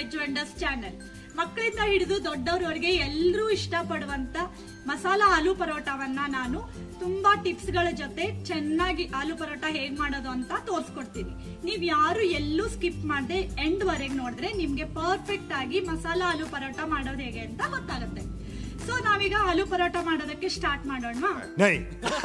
veg vendors channel ಮಕ್ಕಳಿಂದ ಹಿಡಿದು ದೊಡ್ಡವರವರೆಗೆ ಎಲ್ಲರೂ ಇಷ್ಟಪಡುವಂತ ಮಸಾಲಾ ಆಲೂ ಪರೋಟವನ್ನ ನಾನು ತುಂಬಾ ಟಿಪ್ಸ್ ಗಳ ಜೊತೆ ಚೆನ್ನಾಗಿ ಆಲೂ ಪರೋಟ ಹೇಗ್ ಮಾಡೋದು ಅಂತ ತೋರಿಸ್ಕೊಡ್ತೀನಿ ನೀವ್ ಯಾರು ಎಲ್ಲೂ ಸ್ಕಿಪ್ ಮಾಡದೆ ಎಂಡ್ ವರೆಗೆ ನೋಡಿದ್ರೆ ನಿಮ್ಗೆ ಪರ್ಫೆಕ್ಟ್ ಆಗಿ ಮಸಾಲಾ ಆಲೂ ಪರೋಟ ಮಾಡೋದು ಹೇಗೆ ಅಂತ ಗೊತ್ತಾಗುತ್ತೆ ಸೊ ನಾವೀಗ ಆಲೂ ಪರೋಟ ಮಾಡೋದಕ್ಕೆ ಸ್ಟಾರ್ಟ್ ಮಾಡೋಣ नहीं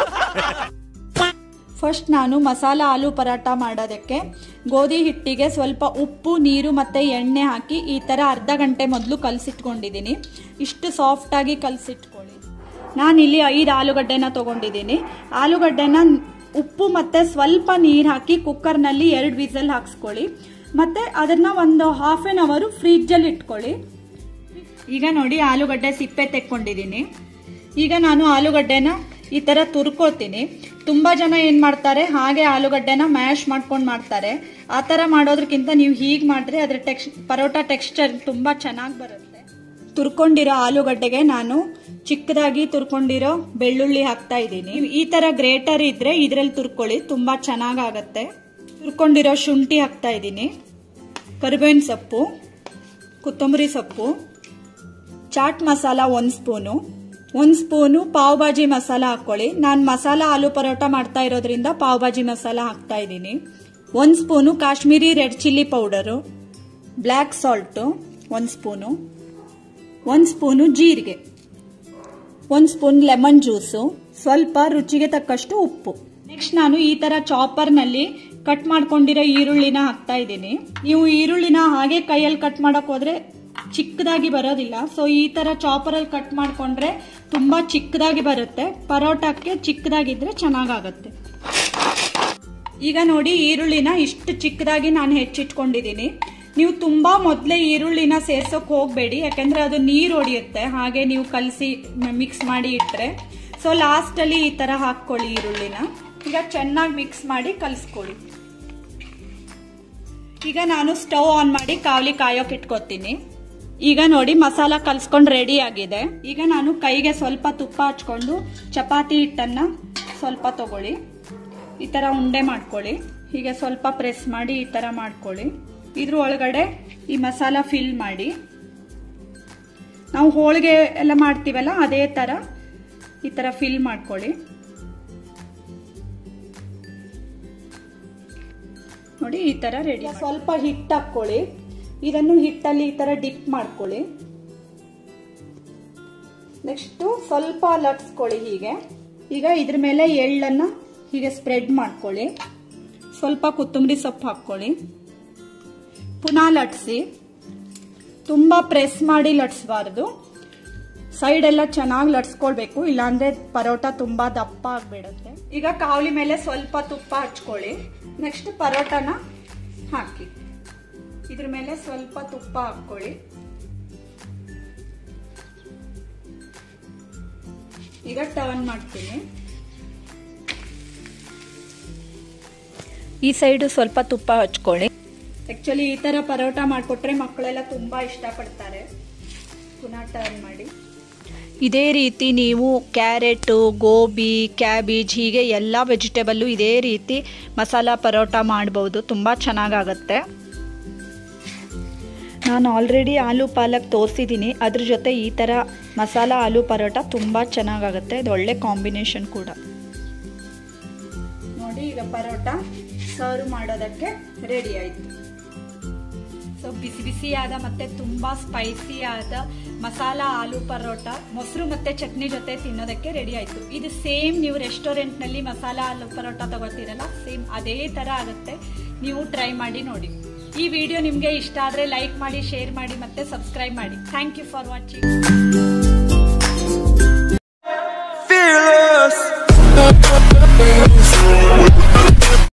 ಫಸ್ಟ್ ನಾನು ಮಸಾಲ ಆಲೂ ಪರಾಟ ಮಾಡೋದಕ್ಕೆ ಗೋಧಿ ಹಿಟ್ಟಿಗೆ ಸ್ವಲ್ಪ ಉಪ್ಪು ನೀರು ಮತ್ತು ಎಣ್ಣೆ ಹಾಕಿ ಈ ಥರ ಅರ್ಧ ಗಂಟೆ ಮೊದಲು ಕಲಸಿಟ್ಕೊಂಡಿದ್ದೀನಿ ಇಷ್ಟು ಸಾಫ್ಟಾಗಿ ಕಲಸಿಟ್ಕೊಳ್ಳಿ ನಾನಿಲ್ಲಿ ಐದು ಆಲೂಗಡ್ಡೆನ ತೊಗೊಂಡಿದ್ದೀನಿ ಆಲೂಗಡ್ಡೆನ ಉಪ್ಪು ಮತ್ತು ಸ್ವಲ್ಪ ನೀರು ಹಾಕಿ ಕುಕ್ಕರ್ನಲ್ಲಿ ಎರಡು ವಿಸಲ್ ಹಾಕ್ಸ್ಕೊಳ್ಳಿ ಮತ್ತು ಅದನ್ನು ಒಂದು ಹಾಫ್ ಆನ್ ಅವರು ಫ್ರಿಜ್ಜಲ್ಲಿ ಇಟ್ಕೊಳ್ಳಿ ಈಗ ನೋಡಿ ಆಲೂಗಡ್ಡೆ ಸಿಪ್ಪೆ ತೆಕ್ಕೊಂಡಿದ್ದೀನಿ ಈಗ ನಾನು ಆಲೂಗಡ್ಡೆನ ಈ ಥರ ತುರ್ಕೋತೀನಿ ತುಂಬ ಜನ ಏನು ಮಾಡ್ತಾರೆ ಹಾಗೆ ಆಲೂಗಡ್ಡೆನ ಮ್ಯಾಶ್ ಮಾಡ್ಕೊಂಡು ಮಾಡ್ತಾರೆ ಆ ಥರ ಮಾಡೋದಕ್ಕಿಂತ ನೀವು ಹೀಗೆ ಮಾಡಿದ್ರೆ ಅದರ ಟೆಕ್ಸ್ ಪರೋಟ ಟೆಕ್ಸ್ಚರ್ ತುಂಬ ಚೆನ್ನಾಗಿ ಬರುತ್ತೆ ತುರ್ಕೊಂಡಿರೋ ಆಲೂಗಡ್ಡೆಗೆ ನಾನು ಚಿಕ್ಕದಾಗಿ ತುರ್ಕೊಂಡಿರೋ ಬೆಳ್ಳುಳ್ಳಿ ಹಾಕ್ತಾ ಇದ್ದೀನಿ ಈ ಥರ ಗ್ರೇಟರ್ ಇದ್ರೆ ಇದರಲ್ಲಿ ತುರ್ಕೊಳ್ಳಿ ತುಂಬ ಚೆನ್ನಾಗಾಗತ್ತೆ ತುರ್ಕೊಂಡಿರೋ ಶುಂಠಿ ಹಾಕ್ತಾ ಇದ್ದೀನಿ ಕರಿಬೇವಿನ ಸೊಪ್ಪು ಕೊತ್ತಂಬರಿ ಸೊಪ್ಪು ಚಾಟ್ ಮಸಾಲ ಒಂದು ಸ್ಪೂನು ಒಂದು ಸ್ಪೂನು ಪಾವ್ ಭಾಜಿ ಮಸಾಲ ಹಾಕ್ಕೊಳ್ಳಿ ನಾನು ಮಸಾಲ ಆಲೂ ಪರೋಟ ಮಾಡ್ತಾ ಇರೋದ್ರಿಂದ ಪಾವ್ ಭಾಜಿ ಮಸಾಲ ಹಾಕ್ತಾ ಇದ್ದೀನಿ ಒಂದು spoon Kashmiri red chilli powder black salt ಒಂದು ಸ್ಪೂನು ಒಂದು ಸ್ಪೂನು ಜೀರಿಗೆ ಒಂದು ಸ್ಪೂನ್ ಲೆಮನ್ ಜ್ಯೂಸು ಸ್ವಲ್ಪ ರುಚಿಗೆ ತಕ್ಕಷ್ಟು ಉಪ್ಪು ನೆಕ್ಸ್ಟ್ ನಾನು ಈ ತರ ಚಾಪರ್ನಲ್ಲಿ ಕಟ್ ಮಾಡ್ಕೊಂಡಿರೋ ಈರುಳ್ಳಿನ ಹಾಕ್ತಾ ಇದ್ದೀನಿ ನೀವು ಈರುಳ್ಳಿನ ಹಾಗೆ ಕೈಯಲ್ಲಿ ಕಟ್ ಮಾಡಕ್ ಹೋದ್ರೆ ಚಿಕ್ಕದಾಗಿ ಬರೋದಿಲ್ಲ ಸೊ ಈ ತರ ಚಾಪರಲ್ಲಿ ಕಟ್ ಮಾಡ್ಕೊಂಡ್ರೆ ತುಂಬಾ ಚಿಕ್ಕದಾಗಿ ಬರುತ್ತೆ ಪರೋಟಕ್ಕೆ ಚಿಕ್ಕದಾಗಿದ್ರೆ ಚೆನ್ನಾಗಾಗತ್ತೆ ಈಗ ನೋಡಿ ಈರುಳ್ಳಿನ ಇಷ್ಟು ಚಿಕ್ಕದಾಗಿ ನಾನು ಹೆಚ್ಚಿಟ್ಕೊಂಡಿದ್ದೀನಿ ನೀವು ತುಂಬಾ ಮೊದಲೇ ಈರುಳ್ಳಿನ ಸೇರ್ಸೋಕ್ ಹೋಗಬೇಡಿ ಯಾಕಂದ್ರೆ ಅದು ನೀರು ಹೊಡಿಯುತ್ತೆ ಹಾಗೆ ನೀವು ಕಲಸಿ ಮಿಕ್ಸ್ ಮಾಡಿ ಇಟ್ಟರೆ ಸೊ ಲಾಸ್ಟಲ್ಲಿ ಈ ತರ ಹಾಕ್ಕೊಳ್ಳಿ ಈರುಳ್ಳಿನ ಈಗ ಚೆನ್ನಾಗಿ ಮಿಕ್ಸ್ ಮಾಡಿ ಕಲಿಸ್ಕೊಳ್ಳಿ ಈಗ ನಾನು ಸ್ಟವ್ ಆನ್ ಮಾಡಿ ಕಾವಲಿ ಕಾಯೋಕೆ ಇಟ್ಕೋತೀನಿ ಈಗ ನೋಡಿ ಮಸಾಲ ಕಲ್ಸ್ಕೊಂಡು ರೆಡಿ ಆಗಿದೆ ಈಗ ನಾನು ಕೈಗೆ ಸ್ವಲ್ಪ ತುಪ್ಪ ಹಚ್ಕೊಂಡು ಚಪಾತಿ ಹಿಟ್ಟನ್ನ ಸ್ವಲ್ಪ ತಗೊಳ್ಳಿ ಈ ತರ ಉಂಡೆ ಮಾಡ್ಕೊಳ್ಳಿ ಹೀಗೆ ಸ್ವಲ್ಪ ಪ್ರೆಸ್ ಮಾಡಿ ಈ ತರ ಮಾಡ್ಕೊಳ್ಳಿ ಇದ್ರ ಒಳಗಡೆ ಈ ಮಸಾಲ ಫಿಲ್ ಮಾಡಿ ನಾವು ಹೋಳಿಗೆ ಎಲ್ಲ ಮಾಡ್ತೀವಲ್ಲ ಅದೇ ತರ ಈ ತರ ಫಿಲ್ ಮಾಡ್ಕೊಳ್ಳಿ ನೋಡಿ ಈ ತರ ರೆಡಿ ಸ್ವಲ್ಪ ಹಿಟ್ಟು ಹಾಕೊಳ್ಳಿ ಇದನ್ನು ಹಿಟ್ಟಲ್ಲಿ ಈ ತರ ಡಿಪ್ ಮಾಡ್ಕೊಳ್ಳಿ ನೆಕ್ಸ್ಟ್ ಸ್ವಲ್ಪ ಲಟ್ಸ್ಕೊಳ್ಳಿ ಹೀಗೆ ಈಗ ಇದ್ರ ಮೇಲೆ ಎಳ್ಳನ್ನ ಹೀಗೆ ಸ್ಪ್ರೆಡ್ ಮಾಡ್ಕೊಳ್ಳಿ ಸ್ವಲ್ಪ ಕೊತ್ತಂಬರಿ ಸೊಪ್ಪು ಹಾಕ್ಕೊಳ್ಳಿ ಪುನಃ ಲಟ್ಸಿ ತುಂಬಾ ಪ್ರೆಸ್ ಮಾಡಿ ಲಟ್ಸಬಾರ್ದು ಸೈಡ್ ಎಲ್ಲ ಚೆನ್ನಾಗಿ ಲಟ್ಸ್ಕೊಳ್ಬೇಕು ಇಲ್ಲಾಂದ್ರೆ ಪರೋಟ ತುಂಬಾ ದಪ್ಪ ಆಗ್ಬಿಡುತ್ತೆ ಈಗ ಕಾವಲಿ ಮೇಲೆ ಸ್ವಲ್ಪ ತುಪ್ಪ ಹಚ್ಕೊಳ್ಳಿ ನೆಕ್ಸ್ಟ್ ಪರೋಟನ ಹಾಕಿ ಇದ್ರ ಮೇಲೆ ಸ್ವಲ್ಪ ತುಪ್ಪ ಹಾಕೊಳ್ಳಿ ಈಗ ಟರ್ನ್ ಮಾಡ್ತೀನಿ ಈ ಸೈಡು ಸ್ವಲ್ಪ ತುಪ್ಪ ಹಚ್ಕೊಳ್ಳಿ ಆಕ್ಚುಲಿ ಈ ತರ ಪರೋಟ ಮಾಡಿಕೊಟ್ರೆ ಮಕ್ಕಳೆಲ್ಲ ತುಂಬಾ ಇಷ್ಟಪಡ್ತಾರೆ ಪುನಃ ಟರ್ನ್ ಮಾಡಿ ಇದೇ ರೀತಿ ನೀವು ಕ್ಯಾರೆಟು ಗೋಬಿ ಕ್ಯಾಬೇಜ್ ಹೀಗೆ ಎಲ್ಲ ವೆಜಿಟೇಬಲ್ಲು ಇದೇ ರೀತಿ ಮಸಾಲ ಪರೋಟ ಮಾಡ್ಬೋದು ತುಂಬ ಚೆನ್ನಾಗಾಗತ್ತೆ ನಾನು ಆಲ್ರೆಡಿ ಆಲೂ ಪಾಲಕ್ ತೋರಿಸಿದ್ದೀನಿ ಅದ್ರ ಜೊತೆ ಈ ಥರ ಮಸಾಲ ಆಲೂ ಪರೋಟ ತುಂಬ ಚೆನ್ನಾಗಾಗುತ್ತೆ ಇದು ಒಳ್ಳೆ ಕಾಂಬಿನೇಷನ್ ಕೂಡ ನೋಡಿ ಈಗ ಪರೋಟ ಸರ್ವ್ ಮಾಡೋದಕ್ಕೆ ರೆಡಿ ಆಯ್ತು ಸೊ ಬಿಸಿ ಬಿಸಿಯಾದ ಮತ್ತೆ ತುಂಬಾ ಸ್ಪೈಸಿ ಆದ ಮಸಾಲ ಆಲೂ ಪರೋಟ ಮೊಸರು ಮತ್ತೆ ಚಟ್ನಿ ಜೊತೆ ತಿನ್ನೋದಕ್ಕೆ ರೆಡಿ ಆಯ್ತು ಇದು ಸೇಮ್ ನೀವು ರೆಸ್ಟೋರೆಂಟ್ ನಲ್ಲಿ ಮಸಾಲ ಆಲೂ ಪರೋಟ ತಗೋತೀರಲ್ಲ ಸೇಮ್ ಅದೇ ತರ ಆಗುತ್ತೆ ನೀವು ಟ್ರೈ ಮಾಡಿ ನೋಡಿ ಈ ವಿಡಿಯೋ ನಿಮಗೆ ಇಷ್ಟ ಆದ್ರೆ ಲೈಕ್ ಮಾಡಿ ಶೇರ್ ಮಾಡಿ ಮತ್ತೆ ಸಬ್ಸ್ಕ್ರೈಬ್ ಮಾಡಿ ಥ್ಯಾಂಕ್ ಯು ಫಾರ್ ವಾಚಿಂಗ್